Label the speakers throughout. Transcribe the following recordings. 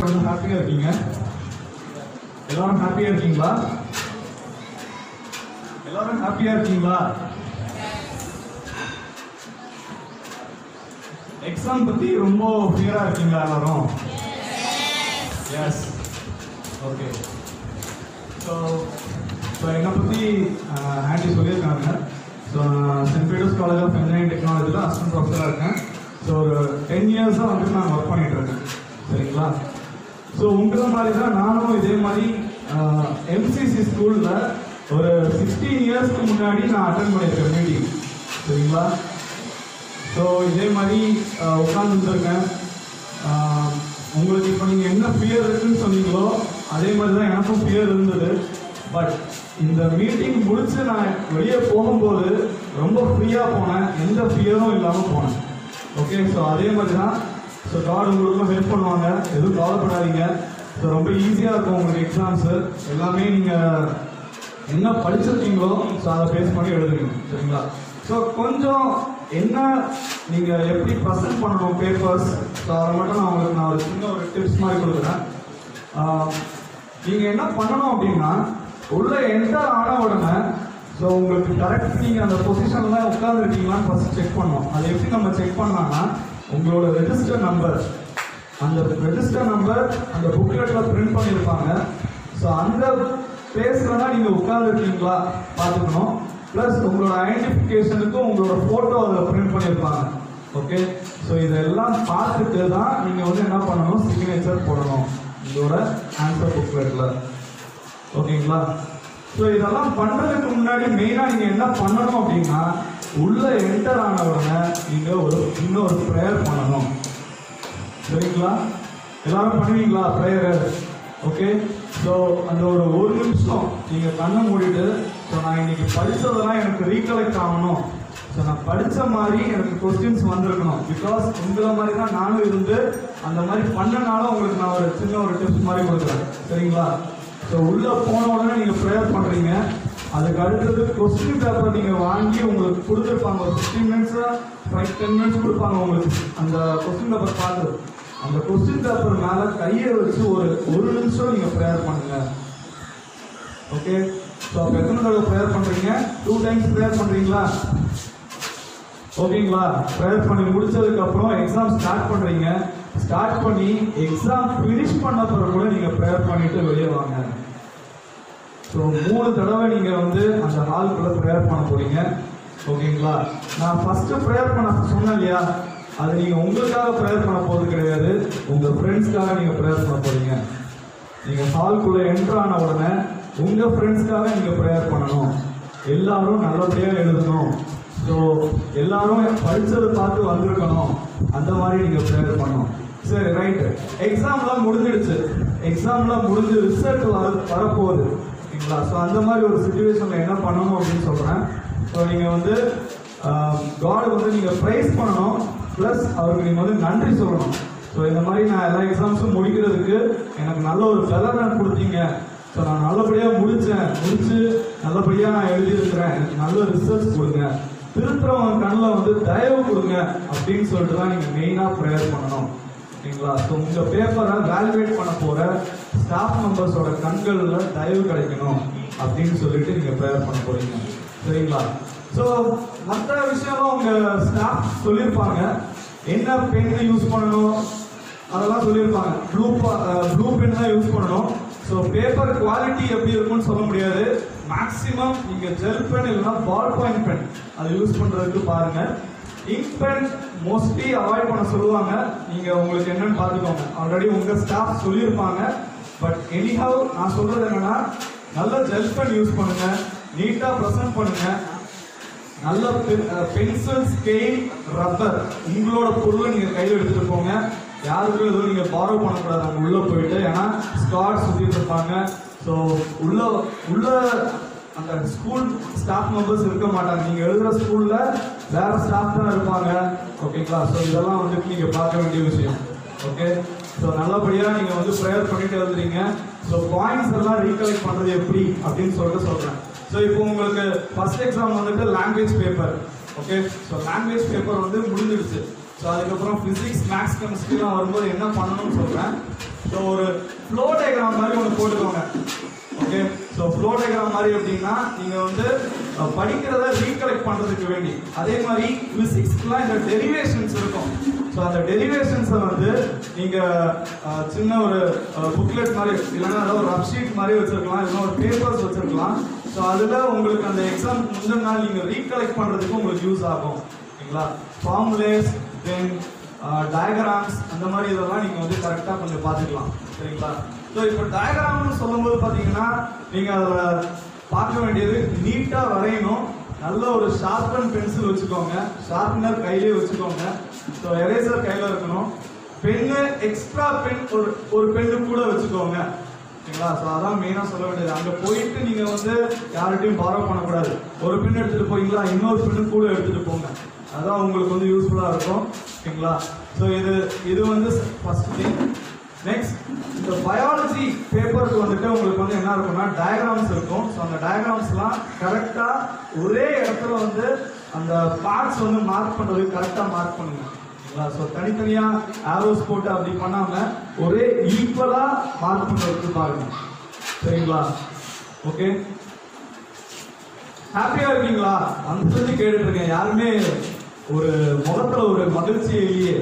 Speaker 1: கொஞ்சம் ஹாப்பியா இருக்கீங்க எல்லாரும் ஹாப்பியா இருக்கீங்களா எல்லாரும் ஹாப்பியா இருக்கீங்களா எக்ஸாம் பத்தி ரொம்ப ஃபியரா இருக்கீங்களா எல்லாரும் எஸ் ஓகே ஸோ ஸோ என்னை பற்றி ஆண்டி சொல்லியிருக்காங்க so Saint Peter's College of Engineering டெக்னாலஜியில் அசிஸ்டன்ட் ப்ரொஃபஸராக இருக்கேன் ஸோ ஒரு டென் இயர்ஸாக வந்துட்டு நான் ஒர்க் பண்ணிட்டு இருக்கேன் சரிங்களா ஸோ உங்களை மாதிரி தான் நானும் இதே மாதிரி எம்சிசி ஸ்கூலில் ஒரு சிக்ஸ்டீன் இயர்ஸ்க்கு முன்னாடி நான் அட்டன் பண்ணியிருக்கேன் மீட்டிங் சரிங்களா ஸோ இதே மாதிரி உட்காந்துருக்கேன் உங்களுக்கு இப்போ நீங்கள் என்ன ஃபியர் இருக்குன்னு சொன்னீங்களோ அதே மாதிரி தான் எனக்கும் ஃபியர் இருந்தது பட் இந்த மீட்டிங் முடிச்சு நான் வெளியே போகும்போது ரொம்ப ஃப்ரீயாக போனேன் எந்த ஃபியரும் இல்லாமல் போனேன் ஓகே ஸோ அதே மாதிரி தான் ஸோ காட் உங்களுக்கும் ஹெல்ப் பண்ணுவாங்க எதுவும் கவலைப்படாதீங்க ஸோ ரொம்ப ஈஸியாக இருக்கும் உங்களுக்கு எக்ஸாம்ஸு எல்லாமே நீங்கள் என்ன படிச்சிருக்கீங்களோ ஸோ அதை பேஸ் பண்ணி எழுதுவீங்க சரிங்களா ஸோ கொஞ்சம் என்ன நீங்கள் எப்படி ப்ரெசென்ட் பண்ணணும் பேப்பர்ஸ் ஸோ அதை மட்டும் நான் உங்களுக்கு நான் ஒரு சின்ன ஒரு டிப்ஸ் மாதிரி கொடுக்குறேன் நீங்கள் என்ன பண்ணணும் அப்படின்னா உள்ள என்டர் ஆன உடனே ஸோ உங்களுக்கு கரெக்ட் நீங்கள் அந்த பொசிஷனில் உட்காந்துருக்கீங்களான்னு ஃபர்ஸ்ட் செக் பண்ணணும் அது எப்படி நம்ம செக் பண்ணலாம்னா உங்களோட ரெஜிஸ்டர் நம்பர் அந்த ரெஜிஸ்டர் நம்பர் அந்த புக்லெட்டில் பிரிண்ட் பண்ணியிருப்பாங்க ஸோ அந்த பிளேஸில் தான் நீங்கள் உட்காந்துருக்கீங்களா பார்த்துக்கணும் ப்ளஸ் உங்களோட ஐடென்டிஃபிகேஷனுக்கும் உங்களோட ஃபோட்டோ அதில் பிரிண்ட் பண்ணியிருப்பாங்க ஓகே ஸோ இதெல்லாம் பார்த்துட்டு தான் நீங்கள் வந்து என்ன பண்ணணும் சிக்னேச்சர் போடணும் உங்களோட ஆன்சர் புக்லெட்டில் ஓகேங்களா ஸோ இதெல்லாம் பண்றதுக்கு முன்னாடி மெயினா நீங்க என்ன பண்ணணும் அப்படின்னா உள்ள என்டர் ஆன உடனே நீங்க ஒரு இன்னும் ஒரு ப்ரேயர் பண்ணணும் சரிங்களா எல்லாரும் பண்ணுவீங்களா ப்ரேயர் ஓகே ஸோ அந்த ஒரு ஒரு நிமிஷம் நீங்க கண்ணை மூடிட்டு ஸோ நான் இன்னைக்கு படிச்சதெல்லாம் எனக்கு ரீகலெக்ட் ஆகணும் ஸோ நான் படிச்ச மாதிரி எனக்கு கொஸ்டின்ஸ் வந்திருக்கணும் பிகாஸ் உங்களை மாதிரி தான் நானும் இருந்து அந்த மாதிரி பண்ணனால உங்களுக்கு நான் ஒரு சின்ன ஒரு டிப்ஸ் மாதிரி கொடுக்குறேன் சரிங்களா ஸோ உள்ள போன உடனே நீங்க ப்ரேயர் பண்றீங்க அதுக்கு அடுத்தது கொஸ்டின் பேப்பர் நீங்க வாங்கி உங்களுக்கு கொடுத்துருப்பாங்க ஒரு fifteen minutes five ten minutes கொடுப்பாங்க உங்களுக்கு அந்த கொஸ்டின் பேப்பர் பார்த்து அந்த கொஸ்டின் பேப்பர் மேல கையை வச்சு ஒரு ஒரு நிமிஷம் நீங்க ப்ரேயர் பண்ணுங்க ஓகே ஸோ அப்போ எத்தனை தடவை ப்ரேயர் பண்றீங்க டூ டைம்ஸ் ப்ரேயர் பண்றீங்களா ஓகேங்களா ப்ரேயர் பண்ணி முடிச்சதுக்கு அப்புறம் எக்ஸாம் ஸ்டார்ட் பண்றீங்க ஸ்டார்ட் பண்ணி எக்ஸாம் ஃபினிஷ் பண்ண பிறகு கூட நீங்க ப்ரேயர் பண்ணிட்டு வெளியே வாங்க ஸோ மூணு தடவை நீங்க வந்து அந்த ஹாலுக்குள்ள ப்ரேயர் பண்ண போறீங்க ஓகேங்களா நான் ஃபர்ஸ்ட் ப்ரேயர் பண்ண சொன்னேன் இல்லையா அது நீங்க உங்களுக்காக ப்ரேயர் பண்ண போறது கிடையாது உங்க ஃப்ரெண்ட்ஸ்க்காக நீங்க ப்ரேயர் பண்ண போறீங்க நீங்க ஹால்குள்ள என்டர் ஆன உடனே உங்க ஃப்ரெண்ட்ஸ்க்காக நீங்க ப்ரேயர் பண்ணணும் எல்லாரும் நல்லபடியா எழுதணும் ஸோ எல்லாரும் படிச்சதை பார்த்து வந்திருக்கணும் அந்த மாதிரி நீங்க ப்ரேயர் பண்ணணும் சரி ரைட் எக்ஸாம்லாம் முடிஞ்சிடுச்சு எக்ஸாம்லாம் முடிஞ்சு ரிசல்ட் வர வரப்போகுது ஓகேங்களா ஸோ அந்த மாதிரி ஒரு சுச்சுவேஷன்ல என்ன பண்ணணும் அப்படின்னு சொல்றேன் ஸோ நீங்க வந்து காட் வந்து நீங்க ப்ரைஸ் பண்ணணும் ப்ளஸ் அவருக்கு நீங்க வந்து நன்றி சொல்லணும் ஸோ இந்த மாதிரி நான் எல்லா எக்ஸாம்ஸும் முடிக்கிறதுக்கு எனக்கு நல்ல ஒரு ஃபெலர் கொடுத்தீங்க ஸோ நான் நல்லபடியாக முடித்தேன் முடிச்சு நல்லபடியாக நான் எழுதியிருக்கிறேன் எனக்கு நல்ல ரிசல்ட்ஸ் கொடுங்க திருத்துறவங்க கண்ணில் வந்து தயவு கொடுங்க அப்படின்னு சொல்லிட்டு தான் நீங்கள் மெயினாக ப்ரேயர் பண்ணணும் ஓகேங்களா ஸோ உங்கள் பேப்பரை வேலிடேட் பண்ண போகிற ஸ்டாஃப் மெம்பர்ஸோட கண்களில் தயவு கிடைக்கணும் அப்படின்னு சொல்லிட்டு நீங்கள் ப்ரேயர் பண்ண போறீங்க சரிங்களா ஸோ மற்ற விஷயம்லாம் உங்கள் ஸ்டாஃப் சொல்லியிருப்பாங்க என்ன பென் யூஸ் பண்ணணும் அதெல்லாம் சொல்லியிருப்பாங்க ப்ளூ ப்ளூ பென் தான் யூஸ் பண்ணணும் ஸோ பேப்பர் குவாலிட்டி எப்படி இருக்கும்னு சொல்ல முடியாது மேக்ஸிமம் நீங்க ஜெல் பென் இல்லைன்னா பால் பாயிண்ட் பென் அதை யூஸ் பண்றதுக்கு பாருங்க இங்க் பென் மோஸ்ட்லி அவாய்ட் பண்ண சொல்லுவாங்க நீங்க உங்களுக்கு என்னன்னு பார்த்துக்கோங்க ஆல்ரெடி உங்க ஸ்டாஃப் சொல்லியிருப்பாங்க பட் எனிஹவ் நான் சொல்றது என்னன்னா நல்ல ஜெல் பென் யூஸ் பண்ணுங்க நீட்டா ப்ரெசென்ட் பண்ணுங்க நல்ல பென்சில் ஸ்கெயில் ரப்பர் உங்களோட பொருளை நீங்க கையில் எடுத்துட்டு போங்க யாருக்கும் எதுவும் நீங்க பாரோ பண்ணக்கூடாது அங்க உள்ள போயிட்டு ஏன்னா ஸ்காட் சுத்திட்டு இருப்பாங்க ஸோ உள்ள உள்ள அந்த ஸ்கூல் ஸ்டாஃப் மெம்பர்ஸ் இருக்க மாட்டாங்க நீங்க எழுதுற ஸ்கூல்ல வேற ஸ்டாஃப் தான் இருப்பாங்க ஓகேங்களா ஸோ இதெல்லாம் வந்துட்டு நீங்க பார்க்க வேண்டிய விஷயம் ஓகே ஸோ நல்லபடியா நீங்க வந்து ப்ரேயர் பண்ணிட்டு எழுதுறீங்க ஸோ பாயிண்ட்ஸ் எல்லாம் ரீகலெக்ட் பண்றது எப்படி அப்படின்னு சொல்லிட்டு சொல்றேன் ஸோ இப்போ உங்களுக்கு ஃபர்ஸ்ட் எக்ஸாம் வந்துட்டு language paper okay so language paper வந்து முடிஞ்சிடுச்சு ஸோ அதுக்கப்புறம் ஃபிசிக்ஸ் மேக்ஸ் கெமிஸ்ட்ரிலாம் வரும்போது என்ன பண்ணணும்னு சொல்கிறேன் ஸோ ஒரு ஃப்ளோ டயக்ராம் மாதிரி ஒன்று போட்டுக்கோங்க ஓகே ஸோ ஃப்ளோ டயக்ராம் மாதிரி அப்படின்னா நீங்கள் வந்து அஹ், படிக்கிறத ரீகலெக்ட் பண்ணுறதுக்கு வேண்டி அதே மாதிரி ஃபிசிக்ஸ்க்குலாம் இந்த டெரிவேஷன்ஸ் இருக்கும் ஸோ அந்த டெரிவேஷன்ஸை வந்து நீங்கள் சின்ன ஒரு புக்லெட் மாதிரி இல்லைன்னா ஏதாவது ஒரு ரஃப் ஷீட் மாதிரி வச்சிருக்கலாம் இல்லைன்னா ஒரு பேப்பர்ஸ் வச்சிருக்கலாம் ஸோ அதில் உங்களுக்கு அந்த எக்ஸாம் முந்தின நாள் நீங்கள் ரீகலெக்ட் பண்ணுறதுக்கு உங்களுக்கு யூஸ் ஆகும் ஓகேங்களா ஃபார்முலேஸ் தென் டயக்ராம்ஸ் அந்த மாதிரி இதெல்லாம் நீங்கள் வந்து கரெக்டாக கொஞ்சம் பார்த்துக்கலாம் சரிங்களா ஸோ இப்போ டயக்ராம்னு சொல்லும்போது பார்த்தீங்கன்னா நீங்கள் அதில் பார்க்க வேண்டியது நீட்டாக வரையணும் நல்ல ஒரு ஷார்ப்பன் பென்சில் வச்சுக்கோங்க ஷார்ப்னர் கையிலே வச்சுக்கோங்க ஸோ எரேசர் கையில் இருக்கணும் பென்னு எக்ஸ்ட்ரா பென் ஒரு ஒரு பென்னு கூட வச்சுக்கோங்க ஓகேங்களா ஸோ அதான் மெயினாக சொல்ல வேண்டியது அங்கே போயிட்டு நீங்கள் வந்து யார்கிட்டையும் பாரோ பண்ணக்கூடாது ஒரு பென் எடுத்துகிட்டு போறீங்களா இன்னொரு பென்னு கூட எடுத்துகிட்டு போங்க அதான் உங்களுக்கு வந்து யூஸ்ஃபுல்லாக இருக்கும் ஓகேங்களா ஸோ இது இது வந்து ஃபர்ஸ்ட் திங் நெக்ஸ்ட் இந்த பயாலஜி பேப்பருக்கு வந்துட்டு உங்களுக்கு வந்து என்ன இருக்கும்னா டயக்ராம்ஸ் இருக்கும் ஸோ அந்த டயக்ராம்ஸ்லாம் கரெக்டாக ஒரே இடத்துல வந்து அந்த பார்ட்ஸ் வந்து மார்க் பண்ணுறது கரெக்டாக மார்க் பண்ணுங்க ஓகேங்களா ஸோ தனித்தனியாக ஆரோஸ் போட்டு அப்படி பண்ணாமல் ஒரே ஈக்குவலாக மார்க் பண்ணுறதுக்கு பாருங்க சரிங்களா ஓகே ஹாப்பியா இருக்கீங்களா அந்த சொல்லி கேட்டுட்டு இருக்கேன் யாருமே ஒரு முகத்துல ஒரு மகிழ்ச்சி இல்லையே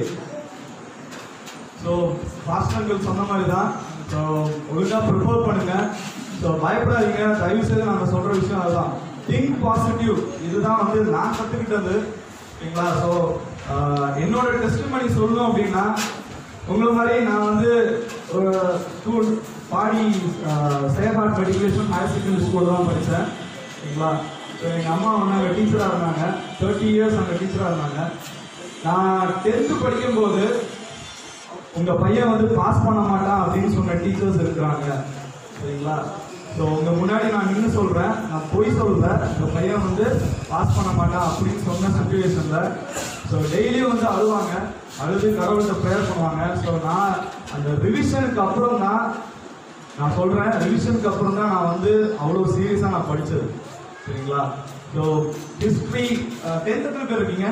Speaker 1: ஸோ பாஸ்டர்கள் சொன்ன மாதிரி தான் ஸோ ஒழுங்காக ப்ரிப்பேர் பண்ணுங்க ஸோ பயப்படாதீங்க தயவு செய்து நாங்கள் சொல்ற விஷயம் அதுதான் திங்க் பாசிட்டிவ் இதுதான் வந்து நான் கற்றுக்கிட்டது ஓகேங்களா ஸோ என்னோட டெஸ்ட் பண்ணி சொல்லணும் அப்படின்னா உங்களை மாதிரி நான் வந்து ஒரு ஸ்கூல் பாடி Shepherd medication higher secondary school தான் படித்தேன் ஓகேங்களா ஸோ எங்கள் அம்மா வந்து அங்கே டீச்சராக இருந்தாங்க தேர்ட்டி இயர்ஸ் அங்கே டீச்சராக இருந்தாங்க நான் டென்த்து படிக்கும்போது உங்க பையன் வந்து பாஸ் பண்ண மாட்டான் அப்படின்னு சொன்ன டீச்சர்ஸ் இருக்கிறாங்க சரிங்களா ஸோ உங்க முன்னாடி நான் நின்று சொல்றேன் நான் பொய் சொல்லல உங்க பையன் வந்து பாஸ் பண்ண மாட்டான் அப்படின்னு சொன்ன சுச்சுவேஷன்ல ஸோ டெய்லியும் வந்து அழுவாங்க அழுது கடவுள்கிட்ட ப்ரேயர் பண்ணுவாங்க ஸோ நான் அந்த ரிவிஷனுக்கு அப்புறம் தான் நான் சொல்றேன் ரிவிஷனுக்கு அப்புறம் தான் நான் வந்து அவ்வளோ சீரியஸாக நான் படிச்சது சரிங்களா ஸோ ஹிஸ்ட்ரி டென்த் எத்தனை பேர் இருக்கீங்க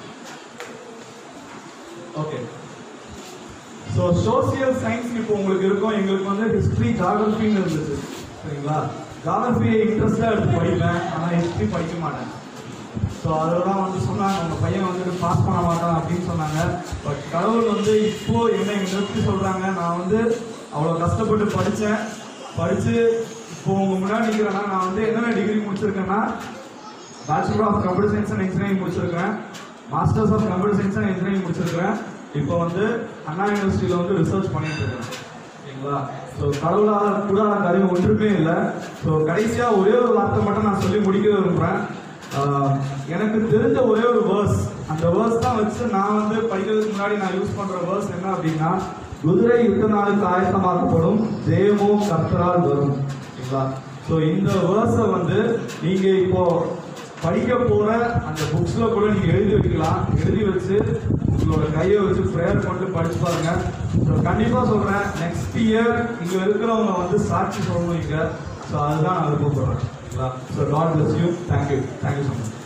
Speaker 1: ஓகே ஸோ சோசியல் சயின்ஸ் இப்போ உங்களுக்கு இருக்கும் எங்களுக்கு வந்து ஹிஸ்ட்ரி ஜாகிரபின்னு இருந்துச்சு சரிங்களா ஜாகிரபியை இன்ட்ரெஸ்டாக எடுத்து படிப்பேன் ஆனால் ஹிஸ்ட்ரி படிக்க மாட்டேன் ஸோ அதெல்லாம் வந்து சொன்னாங்க உங்கள் பையன் வந்துட்டு பாஸ் பண்ண மாட்டான் அப்படின்னு சொன்னாங்க பட் கடவுள் வந்து இப்போ என்ன நிறுத்தி சொல்கிறாங்க நான் வந்து அவ்வளோ கஷ்டப்பட்டு படித்தேன் படித்து இப்போ உங்கள் முன்னாடி நிற்கிறேன்னா நான் வந்து என்னென்ன டிகிரி முடிச்சிருக்கேன்னா bachelor of computer science and engineering முடிச்சிருக்கேன் masters of computer science and engineering முடிச்சிருக்கேன் இப்போ வந்து அண்ணா யூனிவர்சிட்டியில் வந்து ரிசர்ச் பண்ணிட்டு இருக்கேன் ஓகேங்களா ஸோ கடவுளால் கூடாத காரியம் ஒன்றுமே இல்லை ஸோ கடைசியாக ஒரே ஒரு வார்த்தை மட்டும் நான் சொல்லி முடிக்க விரும்புகிறேன் ஆஹ், எனக்கு தெரிஞ்ச ஒரே ஒரு வேர்ஸ் அந்த வேர்ஸ் தான் வச்சு நான் வந்து படிக்கிறதுக்கு முன்னாடி நான் யூஸ் பண்ற வேர்ஸ் என்ன அப்படின்னா குதிரை யுத்த நாளுக்கு ஆயத்தமாக்கப்படும் ஜெயமோ கர்த்தரால் வரும் ஓகேங்களா ஸோ இந்த வேர்ஸை வந்து நீங்க இப்போ படிக்க போற அந்த புக்ஸ்ல கூட நீங்க எழுதி வைக்கலாம் எழுதி வச்சு உங்களோட கையை வச்சு ப்ரேயர் பண்ணிட்டு படிச்சு பாருங்க ஸோ கண்டிப்பா சொல்றேன் நெக்ஸ்ட் இயர் இங்க இருக்கிறவங்க வந்து சாட்சி சொல்லணும் இங்க ஸோ அதுதான் நான் விருப்பப்படுறேன் ஓகேங்களா so God bless you thank you thank you so much